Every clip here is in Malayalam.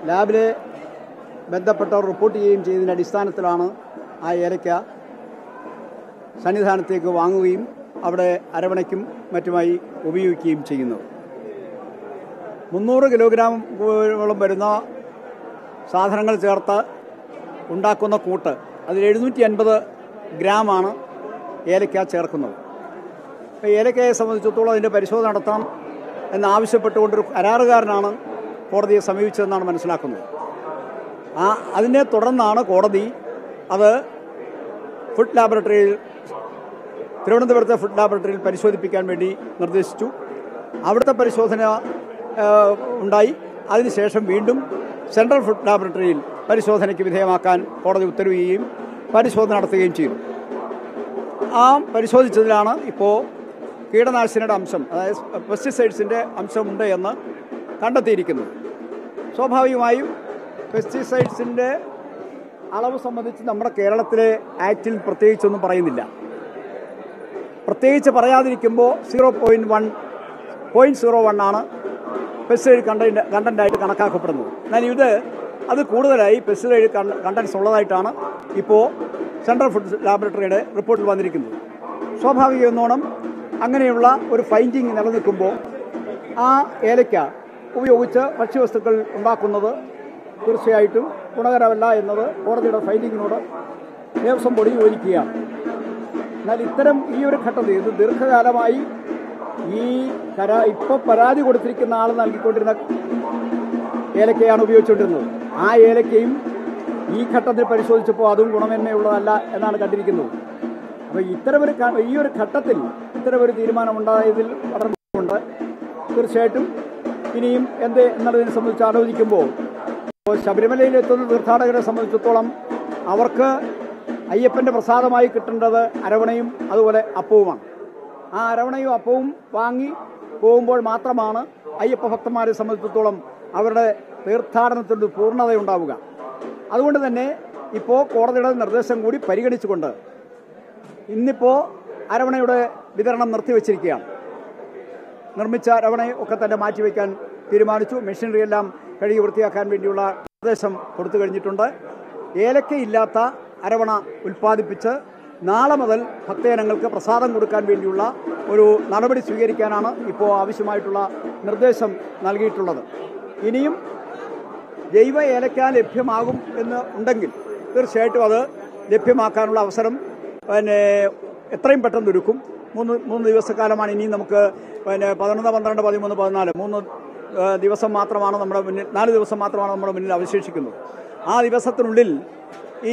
ലാബിലെ ബന്ധപ്പെട്ടവർ റിപ്പോർട്ട് ചെയ്യുകയും ചെയ്തതിൻ്റെ അടിസ്ഥാനത്തിലാണ് ആ ഏലക്ക സന്നിധാനത്തേക്ക് വാങ്ങുകയും അവിടെ അരവണയ്ക്കും മറ്റുമായി ഉപയോഗിക്കുകയും ചെയ്യുന്നത് മുന്നൂറ് കിലോഗ്രാമോളം വരുന്ന സാധനങ്ങൾ ചേർത്ത് ഉണ്ടാക്കുന്ന കൂട്ട് അതിൽ എഴുന്നൂറ്റി അൻപത് ഗ്രാമാണ് ഏലക്ക ചേർക്കുന്നത് അപ്പോൾ ഏലക്കയെ സംബന്ധിച്ചിടത്തോളം അതിൻ്റെ പരിശോധന നടത്താം എന്നാവശ്യപ്പെട്ടുകൊണ്ടൊരു കരാറുകാരനാണ് കോടതിയെ സമീപിച്ചതെന്നാണ് മനസ്സിലാക്കുന്നത് ആ അതിനെ തുടർന്നാണ് കോടതി അത് ഫുഡ് ലാബറട്ടറിയിൽ തിരുവനന്തപുരത്തെ ഫുഡ് ലാബറട്ടറിയിൽ പരിശോധിപ്പിക്കാൻ വേണ്ടി നിർദ്ദേശിച്ചു അവിടുത്തെ പരിശോധന ആ, ഉണ്ടായി അതിനുശേഷം വീണ്ടും സെൻട്രൽ ഫുഡ് ലാബറട്ടറിയിൽ പരിശോധനയ്ക്ക് വിധേയമാക്കാൻ കോടതി ഉത്തരവിടുകയും പരിശോധന നടത്തുകയും ചെയ്തു ആ പരിശോധിച്ചതിലാണ് ഇപ്പോൾ കീടനാശിനിയുടെ അംശം അതായത് പെസ്റ്റിസൈഡ്സിൻ്റെ അംശമുണ്ട് എന്ന് കണ്ടെത്തിയിരിക്കുന്നത് സ്വാഭാവികമായും പെസ്റ്റിസൈഡ്സിൻ്റെ അളവ് സംബന്ധിച്ച് നമ്മുടെ കേരളത്തിലെ ആക്റ്റിൽ പ്രത്യേകിച്ചൊന്നും പറയുന്നില്ല പ്രത്യേകിച്ച് പറയാതിരിക്കുമ്പോൾ zero point one point zero one ആണ് പെസ്റ്റിസൈഡ് കണ്ടന്റ് കണ്ടന്റായിട്ട് കണക്കാക്കപ്പെടുന്നത് എന്നാൽ ഇത് അത് കൂടുതലായി പെസ്റ്റിസൈഡ് കണ്ടൻസ് ഉള്ളതായിട്ടാണ് ഇപ്പോൾ സെൻട്രൽ ഫുഡ് ലാബറട്ടറിയുടെ റിപ്പോർട്ടിൽ വന്നിരിക്കുന്നത് സ്വാഭാവികം എന്നോണം അങ്ങനെയുള്ള ഒരു ഫൈൻഡിങ് നിലനിൽക്കുമ്പോൾ ആ ഏലയ്ക്ക ഉപയോഗിച്ച് ഭക്ഷ്യവസ്തുക്കൾ ഉണ്ടാക്കുന്നത് തീർച്ചയായിട്ടും ഗുണകരമല്ല എന്നത് കോടതിയുടെ ഫൈൻഡിങ്ങിനോട് ദേവസ്വം ബോർഡ് യോജിക്കുകയാണ് എന്നാൽ ഇത്തരം ഈ ഒരു ഘട്ടത്തിൽ ഇത് ദീർഘകാലമായി ഈ കരാ ഇപ്പോൾ പരാതി കൊടുത്തിരിക്കുന്ന ആൾ നൽകിക്കൊണ്ടിരുന്ന ഏലക്കയാണ് ഉപയോഗിച്ചുകൊണ്ടിരുന്നത് ആ ഏലക്കയും ഈ ഘട്ടത്തിൽ പരിശോധിച്ചപ്പോൾ അതും ഗുണമേന്മയുള്ളതല്ല എന്നാണ് കണ്ടിരിക്കുന്നത് അപ്പോൾ ഇത്തരമൊരു ക- ഈ ഒരു ഘട്ടത്തിൽ ഇത്തരമൊരു തീരുമാനമുണ്ടായതിൽ വളരെ ഉണ്ട് തീർച്ചയായിട്ടും ഇനിയും എന്ത് എന്നുള്ളതിനെ സംബന്ധിച്ച് ആലോചിക്കുമ്പോൾ ഇപ്പോൾ ശബരിമലയിൽ എത്തുന്ന തീർത്ഥാടകരെ സംബന്ധിച്ചിടത്തോളം അവർക്ക് അയ്യപ്പൻ്റെ പ്രസാദമായി കിട്ടേണ്ടത് അരവണയും അതുപോലെ അപ്പവുമാണ് ആ അരവണയും അപ്പവും വാങ്ങി പോകുമ്പോൾ മാത്രമാണ് അയ്യപ്പ ഭക്തന്മാരെ സംബന്ധിച്ചിടത്തോളം അവരുടെ തീർത്ഥാടനത്തിൻ്റെ പൂർണ്ണതയുണ്ടാവുക അതുകൊണ്ട് തന്നെ ഇപ്പോൾ കോടതിയുടെ നിർദ്ദേശം കൂടി പരിഗണിച്ചുകൊണ്ട് ഇന്നിപ്പോൾ അരവണയുടെ വിതരണം നിർത്തിവെച്ചിരിക്കുകയാണ് നിർമ്മിച്ച അരവണയെ ഒക്കെ തന്നെ മാറ്റിവെക്കാൻ തീരുമാനിച്ചു മെഷീനറി എല്ലാം കഴുകി വൃത്തിയാക്കാൻ വേണ്ടിയുള്ള നിർദ്ദേശം കൊടുത്തു കഴിഞ്ഞിട്ടുണ്ട് ഏലക്കയില്ലാത്ത അരവണ ഉൽപ്പാദിപ്പിച്ച് നാളെ മുതൽ ഭക്തജനങ്ങൾക്ക് പ്രസാദം കൊടുക്കാൻ വേണ്ടിയുള്ള ഒരു നടപടി സ്വീകരിക്കാനാണ് ഇപ്പോൾ ആവശ്യമായിട്ടുള്ള നിർദ്ദേശം നൽകിയിട്ടുള്ളത് ഇനിയും ജൈവ ഏലക്ക ലഭ്യമാകും എന്ന് ഉണ്ടെങ്കിൽ തീർച്ചയായിട്ടും അത് ലഭ്യമാക്കാനുള്ള അവസരം പിന്നെ എത്രയും പെട്ടെന്ന് ഒരുക്കും മൂന്ന് മൂന്ന് ദിവസക്കാലമാണ് ഇനിയും നമുക്ക് പിന്നെ പതിനൊന്ന് പന്ത്രണ്ട് പതിമൂന്ന് പതിനാല് മൂന്ന് ആ, ദിവസം മാത്രമാണ് നമ്മുടെ മുന്നിൽ നാല് ദിവസം മാത്രമാണ് നമ്മുടെ മുന്നിൽ അവശേഷിക്കുന്നത് ആ ദിവസത്തിനുള്ളിൽ ഈ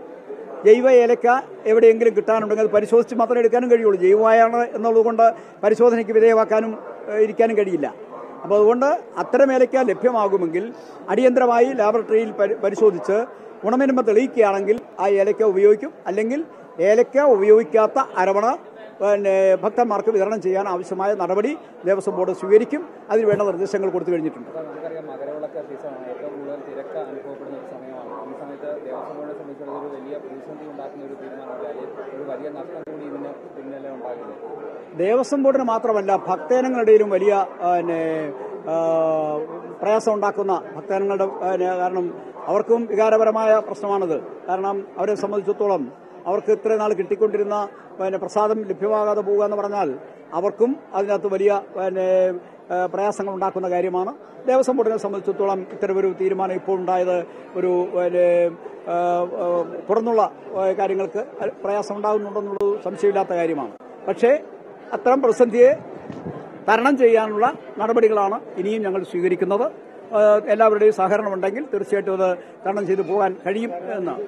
ജൈവ ഏലക്ക എവിടെയെങ്കിലും കിട്ടാനുണ്ടെങ്കിൽ അത് പരിശോധിച്ച് മാത്രമേ എടുക്കാനും കഴിയുള്ളൂ ജൈവമായാണ് എന്നുള്ളതുകൊണ്ട് പരിശോധനയ്ക്ക് വിധേയമാക്കാനും ഏഹ്, ഇരിക്കാനും കഴിയില്ല അപ്പോൾ അതുകൊണ്ട് അത്തരം ഏലക്ക ലഭ്യമാകുമെങ്കിൽ അടിയന്തരമായി ലാബറട്ടറിയിൽ പരി- പരിശോധിച്ച് ഗുണമേന്മ തെളിയിക്കുകയാണെങ്കിൽ ആ ഏലക്ക ഉപയോഗിക്കും അല്ലെങ്കിൽ ഏലക്ക ഉപയോഗിക്കാത്ത അരവണ പിന്നെ ഭക്തന്മാർക്ക് വിതരണം ചെയ്യാൻ ആവശ്യമായ നടപടി ദേവസ്വം ബോർഡ് സ്വീകരിക്കും അതിനുവേണ്ട നിർദ്ദേശങ്ങൾ കൊടുത്തു കഴിഞ്ഞിട്ടുണ്ട് ഇപ്പം നമുക്കറിയാം മകരവിളക്ക് സീസണാണ് ഏറ്റവും കൂടുതൽ തിരക്ക് അനുഭവപ്പെടുന്ന ഒരു സമയമാണ് ഈ സമയത്ത് ദേവസ്വം ബോർഡിനെ സംബന്ധിച്ചിടത്തോളം ഒരു വലിയ പ്രതിസന്ധി ഉണ്ടാക്കുന്ന ഒരു തീരുമാനമാണ് ഒരു വലിയ നഷ്ടം കൂടി ഇതിന് പിന്നിലെ ഉണ്ടാകുന്നത് ദേവസ്വം ബോർഡിന് മാത്രമല്ല ഭക്തജനങ്ങളുടെയിലും വലിയ പിന്നെ ആ, പ്രയാസം ഉണ്ടാക്കുന്ന ഭക്തജനങ്ങളുടെ പിന്നെ, കാരണം അവർക്കും വികാരപരമായ പ്രശ്നമാണിത് കാരണം അവരെ സംബന്ധിച്ചിടത്തോളം അവർക്ക് ഇത്രയും നാൾ കിട്ടിക്കൊണ്ടിരുന്ന പിന്നെ പ്രസാദം ലഭ്യമാകാതെ പോകുക എന്ന് പറഞ്ഞാൽ അവർക്കും അതിനകത്ത് വലിയ പിന്നെ ആ, പ്രയാസങ്ങൾ ഉണ്ടാക്കുന്ന കാര്യമാണ് ദേവസ്വം ബോർഡിനെ സംബന്ധിച്ചിടത്തോളം ഇത്തരമൊരു തീരുമാനം ഇപ്പോൾ ഉണ്ടായത് ഒരു പിന്നെ ആ, ആ, തുടർന്നുള്ള ആ, കാര്യങ്ങൾക്ക് പ്രയാസം ഉണ്ടാകുന്നുണ്ടെന്നുള്ളത് സംശയമില്ലാത്ത കാര്യമാണ് പക്ഷേ അത്തരം പ്രതിസന്ധിയെ തരണം ചെയ്യാനുള്ള നടപടികളാണ് ഇനിയും ഞങ്ങൾ സ്വീകരിക്കുന്നത് ആ, എല്ലാവരുടെയും സഹകരണം ഉണ്ടെങ്കിൽ തീർച്ചയായിട്ടും അത് തരണം ചെയ്തു പോകാൻ കഴിയും എന്നാണ്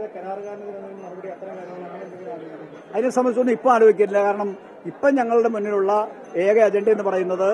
അതിനെ സംബന്ധിച്ചൊന്നും ഇപ്പം ആലോചിക്കില്ല കാരണം ഇപ്പം ഞങ്ങളുടെ മുന്നിലുള്ള ഏക അജണ്ട എന്ന് പറയുന്നത്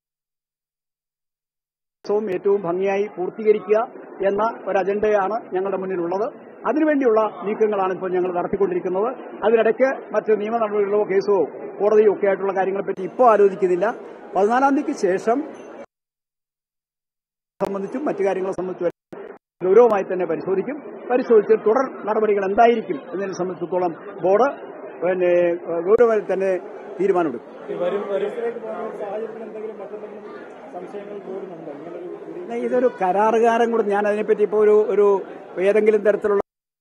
ഉത്സവം ഏറ്റവും ഭംഗിയായി പൂർത്തീകരിക്കുക എന്ന ഒരു അജണ്ടയാണ് ഞങ്ങളുടെ മുന്നിലുള്ളത് അതിനുവേണ്ടിയുള്ള നീക്കങ്ങളാണ് ഇപ്പോൾ ഞങ്ങൾ നടത്തിക്കൊണ്ടിരിക്കുന്നത് അതിനിടയ്ക്ക് മറ്റ് നിയമ നടപടികളോ കേസോ കോടതിയോ ഒക്കെ ആയിട്ടുള്ള കാര്യങ്ങളെപ്പറ്റി ഇപ്പോൾ ആലോചിക്കുന്നില്ല പതിനാലാം തീയതിക്ക് ശേഷം സംബന്ധിച്ചും മറ്റു കാര്യങ്ങളെ സംബന്ധിച്ചും ഗൗരവമായി തന്നെ പരിശോധിക്കും പരിശോധിച്ച് തുടർ നടപടികൾ എന്തായിരിക്കും എന്നതിനെ സംബന്ധിച്ചിടത്തോളം ബോർഡ് പിന്നെ ഏഹ്, ഗൗരവമായി തന്നെ തീരുമാനമെടുക്കും വരും വരും സാഹചര്യത്തിൽ എന്തെങ്കിലും മറ്റെന്തെങ്കിലും സംശയങ്ങൾ പോരുന്നുണ്ടോ ഇങ്ങനൊരു ഇതൊരു കരാറുകാരൻ കൂടെ ഞാൻ അതിനെപ്പറ്റി ഇപ്പോൾ ഒരു ഒരു ഏതെങ്കിലും തരത്തിലുള്ള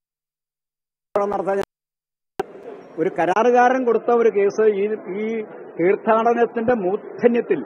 നടത്താൻ ഞാൻ- ഒരു കരാറുകാരൻ കൊടുത്ത ഒരു കേസ് ഈ ഈ തീർത്ഥാടനത്തിന്റെ മൂർധന്യത്തിൽ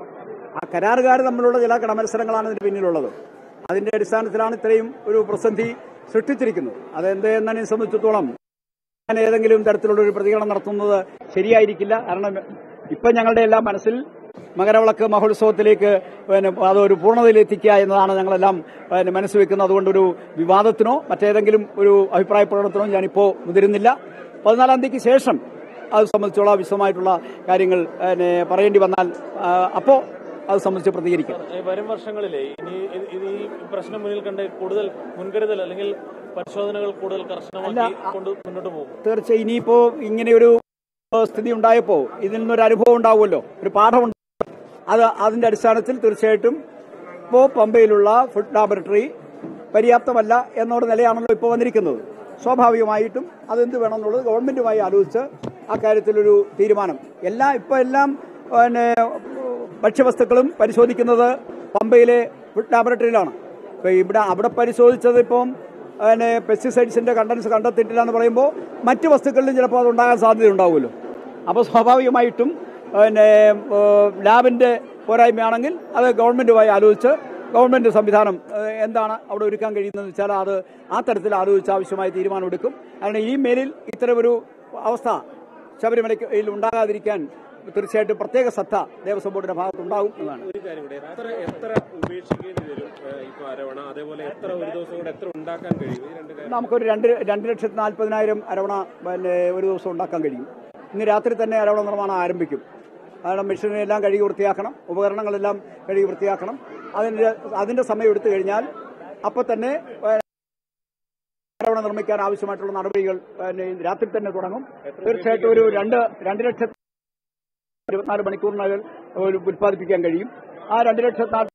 ആ കരാറുകാർ തമ്മിലുള്ള ചില കടമത്സരങ്ങളാണ് ഇതിന് പിന്നിലുള്ളത് അതിന്റെ അടിസ്ഥാനത്തിലാണ് ഇത്രയും ഒരു പ്രതിസന്ധി സൃഷ്ടിച്ചിരിക്കുന്നത് അതെന്ത് എന്നതിനെ സംബന്ധിച്ചിടത്തോളം ഞാൻ ഏതെങ്കിലും തരത്തിലുള്ള ഒരു പ്രതികരണം നടത്തുന്നത് ശരിയായിരിക്കില്ല കാരണം ഇപ്പം ഞങ്ങളുടെ എല്ലാം മനസ്സിൽ മകരവിളക്ക് മഹോത്സവത്തിലേക്ക് പിന്നെ അതൊരു പൂർണ്ണതയിലെത്തിക്കുക എന്നതാണ് ഞങ്ങളെല്ലാം പിന്നെ മനസ്സ് വെക്കുന്നത് അതുകൊണ്ട് ഒരു വിവാദത്തിനോ മറ്റേതെങ്കിലും ഒരു അഭിപ്രായ പ്രകടനത്തിനോ ഞാനിപ്പോൾ മുതിരുന്നില്ല പതിനാലാം തീയതിക്ക് ശേഷം അത് സംബന്ധിച്ചുള്ള വിശദമായിട്ടുള്ള കാര്യങ്ങൾ പിന്നെ പറയേണ്ടി വന്നാൽ അപ്പോൾ അത് സംബന്ധിച്ച് പ്രതികരിക്കാം ഈ വരും വർഷങ്ങളിലെ ഇനി ഇത് ഇത് ഈ പ്രശ്നം മുന്നിൽ കണ്ട് കൂടുതൽ മുൻകരുതൽ അല്ലെങ്കിൽ പരിശോധനകൾ കൂടുതൽ കർശനമാക്കി കൊണ്ട് മുന്നോട്ട് പോകും തീർച്ചയായും ഇനിയിപ്പോ ഇങ്ങനെയൊരു സ്ഥിതി ഉണ്ടായപ്പോ ഇതിൽ നിന്നൊരു അനുഭവം ഉണ്ടാവുമല്ലോ ഒരു പാഠമുണ്ട് അത് അതിന്റെ അടിസ്ഥാനത്തിൽ തീർച്ചയായിട്ടും ഇപ്പോൾ പമ്പയിലുള്ള ഫുഡ് ലാബറട്ടറി പര്യാപ്തമല്ല എന്നൊരു നിലയാണല്ലോ ഇപ്പോൾ വന്നിരിക്കുന്നത് സ്വാഭാവികമായിട്ടും അതെന്ത് വേണമെന്നുള്ളത് ഗവൺമെന്റുമായി ആലോചിച്ച് അക്കാര്യത്തിലൊരു തീരുമാനം എല്ലാം ഇപ്പോൾ എല്ലാം പിന്നെ ഭക്ഷ്യവസ്തുക്കളും പരിശോധിക്കുന്നത് പമ്പയിലെ ഫുഡ് ലാബറട്ടറിയിലാണ് ഇപ്പൊ ഇവിടെ അവിടെ പരിശോധിച്ചത് ഇപ്പം പിന്നെ പെസ്റ്റിസൈഡ്സിന്റെ കണ്ടൻസ് കണ്ടെത്തിയിട്ടില്ല എന്ന് പറയുമ്പോൾ മറ്റ് വസ്തുക്കളിലും ചിലപ്പോൾ അത് ഉണ്ടാകാൻ സാധ്യത ഉണ്ടാവുമല്ലോ അപ്പോൾ സ്വാഭാവികമായിട്ടും പിന്നെ ഏഹ്, ലാബിന്റെ പോരായ്മയാണെങ്കിൽ അത് ഗവൺമെന്റുമായി ആലോചിച്ച് ഗവൺമെന്റ് സംവിധാനം ഏഹ്, എന്താണ് അവിടെ ഒരുക്കാൻ കഴിയുന്നതെന്ന് വെച്ചാൽ അത് ആ തരത്തിൽ ആലോചിച്ച് ആവശ്യമായ തീരുമാനമെടുക്കും കാരണം ഈ മേലിൽ ഇത്തരമൊരു അവസ്ഥ ശബരിമലയിൽ ഉണ്ടാകാതിരിക്കാൻ തീർച്ചയായിട്ടും പ്രത്യേക ശ്രദ്ധ ദേവസ്വം ബോർഡിന്റെ ഭാഗത്തുണ്ടാകും എന്നതാണ് ഒരു കാര്യം കൂടെ എത്ര എത്ര ഉപേക്ഷിക്കേണ്ടി വരും ഏഹ് ഇപ്പൊ അരവണ അതേപോലെ എത്ര ഒരു ദിവസം കൊണ്ട് എത്ര ഉണ്ടാക്കാൻ കഴിയും ഈ രണ്ട് കാര്യം നമുക്കൊരു രണ്ട് രണ്ട് ലക്ഷത്തി നാൽപ്പതിനായിരം അരവണ പിന്നെ ഒരു ദിവസം ഉണ്ടാക്കാൻ കഴിയും ഇന്ന് രാത്രി തന്നെ അരവണ നിർമ്മാണം ആരംഭിക്കും കാരണം മെഷീനറി എല്ലാം കഴുകി വൃത്തിയാക്കണം ഉപകരണങ്ങളെല്ലാം കഴുകി വൃത്തിയാക്കണം അതിൻ്റെ അതിൻ്റെ സമയം എടുത്തു കഴിഞ്ഞാൽ അപ്പോൾ തന്നെ ഏഹ്, അരവണ നിർമ്മിക്കാൻ ആവശ്യമായിട്ടുള്ള നടപടികൾ പിന്നെ രാത്രി തന്നെ തുടങ്ങും തീർച്ചയായിട്ടും ഒരു രണ്ട് രണ്ട് ലക്ഷത്തി ഇരുപത്തിനാല് മണിക്കൂറിനകം ഒരു ഉൽപ്പാദിപ്പിക്കാൻ കഴിയും ആ രണ്ട് ലക്ഷത്തി നാൽപ്പത്തി